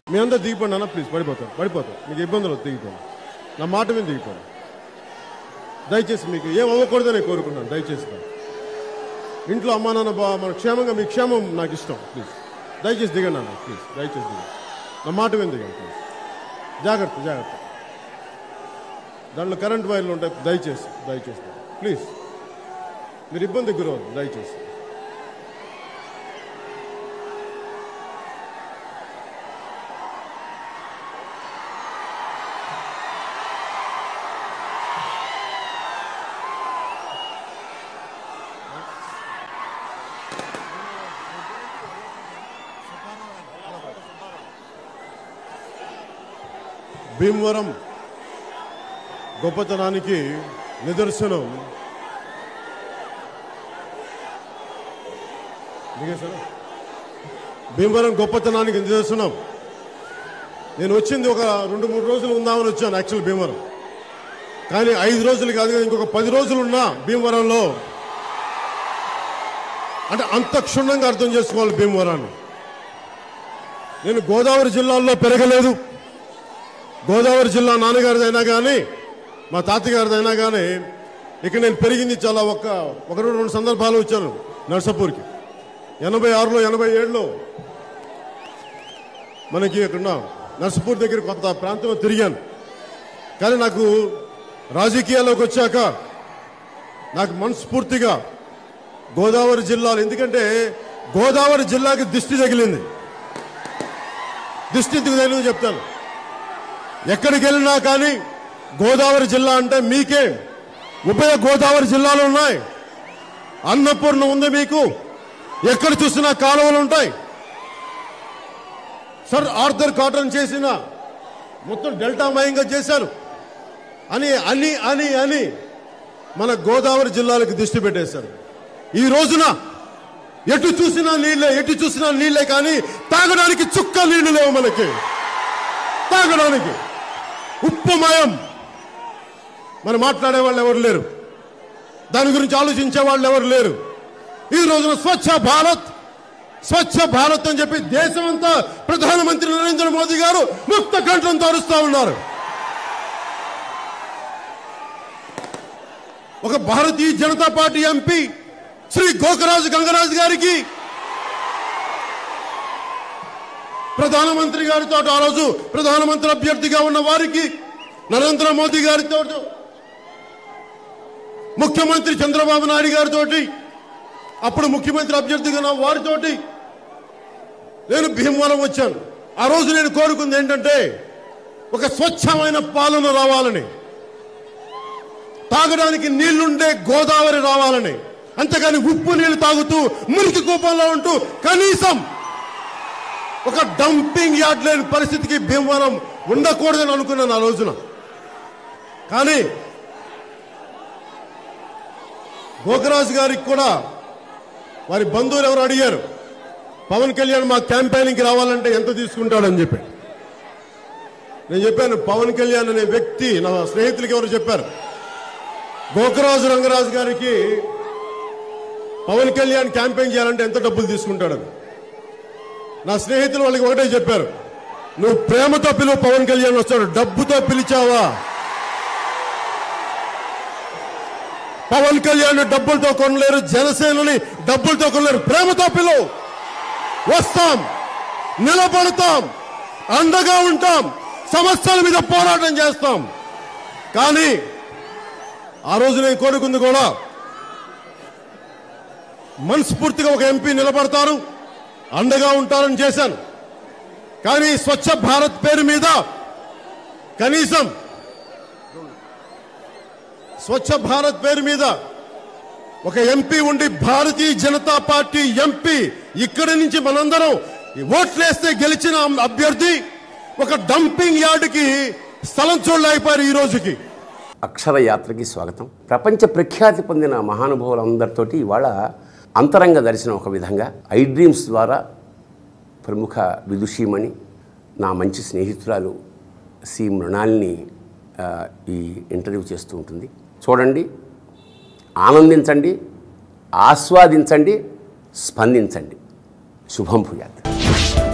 మీ అందరు దిగిపోండి అన్న ప్లీజ్ పడిపోతారు పడిపోతారు మీకు ఇబ్బందులు వద్దు, దిగిపోండి నా మాట మీద దిగిపోండి దయచేసి మీకు ఏం అవ్వకూడదని కోరుకున్నాను దయచేసి ఇంట్లో అమ్మా నాన్న బా మన క్షేమంగా మీ క్షేమం నాకు ఇష్టం ప్లీజ్ దయచేసి దిగండి అన్న ప్లీజ్ దయచేసి దిగండి నా మాట మీద దిగండి ప్లీజ్ జాగ్రత్త జాగ్రత్త దాంట్లో కరెంట్ వైర్లు ఉంటాయి దయచేసి దయచేసి ప్లీజ్ మీరు ఇబ్బంది గురవద్దు దయచేసి భీమవరం గొప్పతనానికి నిదర్శనం దిగేశారా? భీమవరం గొప్పతనానికి నిదర్శనం నేను వచ్చింది ఒక రెండు మూడు రోజులు ఉందామని వచ్చాను యాక్చువల్ భీమవరం కానీ ఐదు రోజులు కాదు కదా, ఇంకొక పది రోజులు ఉన్నా భీమవరంలో అంటే అంత క్షుణ్ణంగా అర్థం చేసుకోవాలి భీమవరాన్ని నేను గోదావరి జిల్లాల్లో పెరగలేదు గోదావరి జిల్లా నాన్నగారిదైనా కానీ మా తాతగారిదైనా కానీ ఇక్కడ నేను పెరిగింది చాలా ఒక్క ఒక రెండు రెండు సందర్భాలు వచ్చాను నర్సాపూర్కి ఎనభై ఆరులో ఎనభై ఏడులో మనకి ఇక్కడ నర్సపూర్ దగ్గర కొంత ప్రాంతంలో తిరిగాను కానీ నాకు రాజకీయాల్లోకి వచ్చాక నాకు మనస్ఫూర్తిగా గోదావరి జిల్లాలు ఎందుకంటే గోదావరి జిల్లాకి దిష్టి తగిలింది దిష్టి ఎందుకు తగిలింది చెప్తాను ఎక్కడికి వెళ్ళినా కానీ గోదావరి జిల్లా అంటే మీకే ఉభయ గోదావరి జిల్లాలు ఉన్నాయి అన్నపూర్ణ ఉంది మీకు ఎక్కడ చూసినా కాలువలు ఉంటాయి సర్ ఆర్థర్ కాటన్ చేసిన మొత్తం డెల్టా మయంగా చేశారు అని అని అని అని మన గోదావరి జిల్లాలకు దృష్టి పెట్టేశారు ఈ రోజున ఎటు చూసినా నీళ్ళే ఎటు చూసినా నీళ్ళే కానీ తాగడానికి చుక్క నీళ్లు లేవు మనకి తాగడానికి ఉప్పుమయం మరి మాట్లాడే వాళ్ళు ఎవరు లేరు దాని గురించి ఆలోచించే వాళ్ళు ఎవరు లేరు ఈ రోజున స్వచ్ఛ భారత్ స్వచ్ఛ భారత్ అని చెప్పి దేశమంతా ప్రధానమంత్రి నరేంద్ర మోదీ గారు ముక్త కంఠంతో అరుస్తా ఉన్నారు ఒక భారతీయ జనతా పార్టీ ఎంపీ శ్రీ గోకరాజు గంగరాజు గారికి ప్రధానమంత్రి గారితో ఆ రోజు ప్రధానమంత్రి అభ్యర్థిగా ఉన్న వారికి నరేంద్ర మోదీ గారితో ముఖ్యమంత్రి చంద్రబాబు నాయుడు గారితో అప్పుడు ముఖ్యమంత్రి అభ్యర్థిగా ఉన్న వారితోటి నేను భీమవరం వచ్చాను ఆ రోజు నేను కోరుకుంది ఏంటంటే ఒక స్వచ్ఛమైన పాలన రావాలని తాగడానికి నీళ్లుండే గోదావరి రావాలని అంతేగాని ఉప్పు నీళ్లు తాగుతూ మురికి కూపంలో ఉంటూ కనీసం ఒక డంపింగ్ యార్డ్ లేని పరిస్థితికి భీమవరం ఉండకూడదని అనుకున్నాను ఆ రోజున కానీ గోకరాజు గారికి కూడా వారి బంధువులు ఎవరు అడిగారు పవన్ కళ్యాణ్ మా క్యాంపెయినింగ్కి రావాలంటే ఎంత తీసుకుంటాడని చెప్పి నేను చెప్పాను పవన్ కళ్యాణ్ అనే వ్యక్తి నా స్నేహితులకి ఎవరు చెప్పారు గోకరాజు రంగరాజు గారికి పవన్ కళ్యాణ్ క్యాంపెయిన్ చేయాలంటే ఎంత డబ్బులు తీసుకుంటాడని నా స్నేహితులు వాళ్ళకి ఒకటే చెప్పారు నువ్వు ప్రేమతో పిలువు పవన్ కళ్యాణ్ వస్తాడు డబ్బుతో పిలిచావా పవన్ కళ్యాణ్ డబ్బులతో కొనలేరు జనసేనని డబ్బులతో కొనలేరు ప్రేమతో పిలువు వస్తాం నిలబడతాం అండగా ఉంటాం సమస్యల మీద పోరాటం చేస్తాం కానీ ఆ రోజు నేను కోరుకుంది కూడా మనస్ఫూర్తిగా ఒక ఎంపీ నిలబడతారు అండగా ఉంటారని చేశాను కానీ స్వచ్ఛ భారత్ పేరు మీద కనీసం స్వచ్ఛ భారత్ పేరు మీద ఒక ఎంపీ ఉండి భారతీయ జనతా పార్టీ ఎంపీ ఇక్కడి నుంచి మనందరం ఓట్లేస్తే గెలిచిన అభ్యర్థి ఒక డంపింగ్ యార్డుకి స్థలం చూడలేకపోయారు ఈ రోజుకి అక్షర యాత్రకి స్వాగతం ప్రపంచ ప్రఖ్యాతి పొందిన మహానుభావులందరితోటి ఇవాళ అంతరంగ దర్శనం ఒక విధంగా ఐ డ్రీమ్స్ ద్వారా ప్రముఖ విదుషీమణి నా మంచి స్నేహితురాలు సి మృణాల్ని ఆ, ఈ ఇంటర్వ్యూ చేస్తూ ఉంటుంది చూడండి ఆనందించండి ఆస్వాదించండి స్పందించండి శుభం భూయాత్